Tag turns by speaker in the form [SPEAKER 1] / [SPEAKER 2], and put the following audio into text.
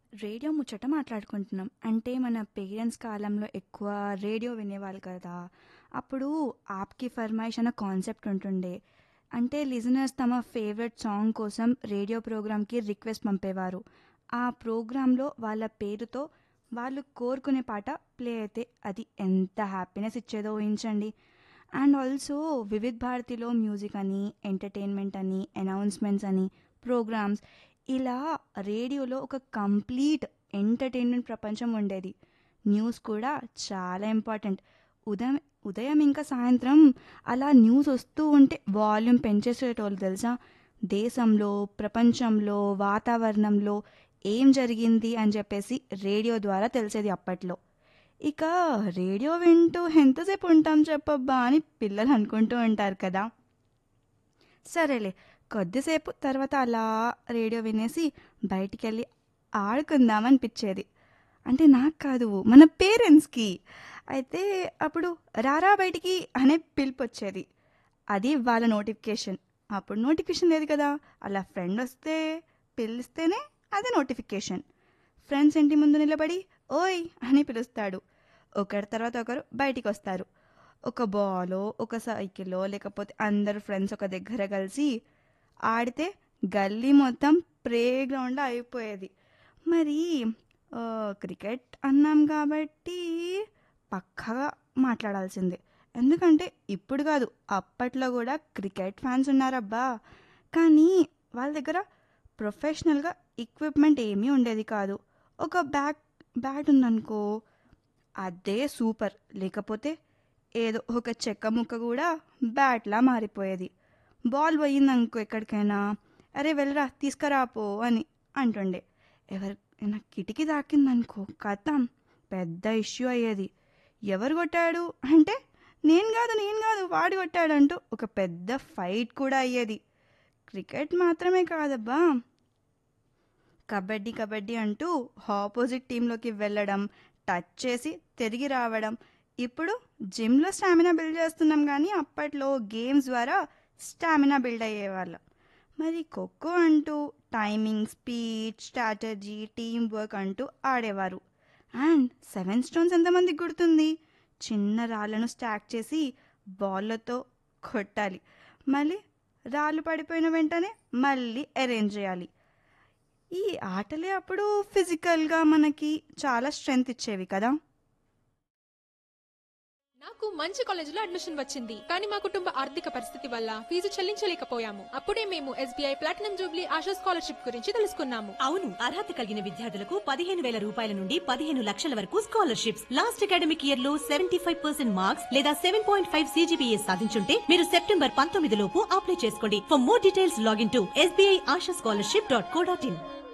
[SPEAKER 1] radio ముచ్చట మాట్లాడుకుంటున్నాం అంటే మన పేరెంట్స్ కాలంలో ఎక్కువ రేడియో వినేవాళ్ళు కదా అప్పుడు ఆప్కి ఫర్మాయిష్ అన్న కాన్సెప్ట్ ఉంటుండే అంటే లిజనర్స్ తమ ఫేవరెట్ సాంగ్ కోసం రేడియో ప్రోగ్రామ్కి రిక్వెస్ట్ పంపేవారు ఆ ప్రోగ్రాంలో వాళ్ళ పేరుతో వాళ్ళు కోరుకునే పాట ప్లే అయితే అది ఎంత హ్యాపీనెస్ ఇచ్చేదో ఊహించండి అండ్ ఆల్సో వివిధ్ భారతిలో మ్యూజిక్ అని ఎంటర్టైన్మెంట్ అని అనౌన్స్మెంట్స్ అని ప్రోగ్రామ్స్ ఇలా రేడియోలో ఒక కంప్లీట్ ఎంటర్టైన్మెంట్ ప్రపంచం ఉండేది న్యూస్ కూడా చాలా ఇంపార్టెంట్ ఉదయం ఉదయం ఇంకా సాయంత్రం అలా న్యూస్ వస్తూ ఉంటే వాల్యూమ్ పెంచేసేటోళ్ళు తెలుసా దేశంలో ప్రపంచంలో వాతావరణంలో ఏం జరిగింది అని చెప్పేసి రేడియో ద్వారా తెలిసేది అప్పట్లో ఇక రేడియో వింటూ ఎంతసేపు ఉంటాం చెప్పబ్బా అని పిల్లలు అనుకుంటూ ఉంటారు కదా సరేలే కొద్దిసేపు తర్వాత అలా రేడియో వినేసి బయటికి వెళ్ళి ఆడుకుందామనిపించేది అంటే నాకు కాదు మన పేరెంట్స్కి అయితే అప్పుడు రారా బయటికి అనే పిలుపు వచ్చేది అది వాళ్ళ నోటిఫికేషన్ అప్పుడు నోటిఫికేషన్ లేదు కదా అలా ఫ్రెండ్ వస్తే పిలిస్తేనే అది నోటిఫికేషన్ ఫ్రెండ్స్ ఇంటి ముందు నిలబడి ఓయ్ అని పిలుస్తాడు ఒకరి తర్వాత ఒకరు బయటికి వస్తారు ఒక బాలో ఒక సైకిల్లో లేకపోతే అందరు ఫ్రెండ్స్ ఒక దగ్గర కలిసి ఆడితే గల్లీ మొత్తం ప్లే గ్రౌండ్ అయిపోయేది మరి ఆ, క్రికెట్ అన్నాం కాబట్టి పక్కగా మాట్లాడాల్సిందే ఎందుకంటే ఇప్పుడు కాదు అప్పట్లో కూడా క్రికెట్ ఫ్యాన్స్ ఉన్నారబ్బా కానీ వాళ్ళ దగ్గర ప్రొఫెషనల్గా ఎక్విప్మెంట్ ఏమీ ఉండేది కాదు ఒక బ్యాట్ బ్యాట్ ఉందనుకో అదే సూపర్ లేకపోతే ఏదో ఒక చెక్క ముక్క కూడా బ్యాట్లా మారిపోయేది బాల్ పోయిందనుకో ఎక్కడికైనా అరే వెళ్ళరా తీసుకురాపో అని అంటుండే ఎవరికైనా కిటికీ తాకిందనుకో కథం పెద్ద ఇష్యూ అయ్యేది ఎవరు కొట్టాడు అంటే నేను కాదు నేను కాదు వాడు కొట్టాడంటూ ఒక పెద్ద ఫైట్ కూడా అయ్యేది క్రికెట్ మాత్రమే కాదబ్బా కబడ్డీ కబడ్డీ అంటూ ఆపోజిట్ టీంలోకి వెళ్ళడం టచ్ చేసి తిరిగి రావడం ఇప్పుడు జిమ్లో స్టామినా బిల్డ్ చేస్తున్నాం కానీ అప్పట్లో గేమ్స్ ద్వారా స్టామినా బిల్డ్ అయ్యేవాళ్ళం మరి ఖోఖో అంటూ timing speed strategy team work అంటూ ఆడేవారు అండ్ సెవెన్ స్టోన్స్ ఎంతమందికి గుర్తుంది చిన్న రాళ్ళను స్టాక్ చేసి బాల్లతో కొట్టాలి మళ్ళీ రాళ్ళు పడిపోయిన వెంటనే మళ్ళీ అరేంజ్ చేయాలి ఈ ఆటలే అప్పుడు ఫిజికల్గా మనకి చాలా స్ట్రెంగ్త్ ఇచ్చేవి కదా
[SPEAKER 2] నాకు మంచి కాలేజీలో అడ్మిషన్ వచ్చింది కానీ మా కుటుంబ ఆర్థిక పరిస్థితి వల్ల ఫీజు చెల్లించలేకపోయాము అప్పుడే మేము SBI platinum jubilee Asha scholarship గురించి తెలుసుకున్నాము
[SPEAKER 3] అవును అర్హత కలిగిన విద్యార్థులకు పదిహేను వేల రూపాయల నుండి పదిహేను లక్షల వరకు స్కాలర్షిప్స్ లాస్ట్ అకాడమిక్ ఇయర్ లో సెవెంటీ ఫైవ్ పర్సెంట్ మార్క్స్ లేదా సెవెన్ పాయింట్ ఫైవ్ సీజీపీఏ సాధించుంటే మీరు సెప్టెంబర్ పంతొమ్మిది లోపు అప్లై చేసుకోండి for more details login to SBI Asha scholarship dot co dot in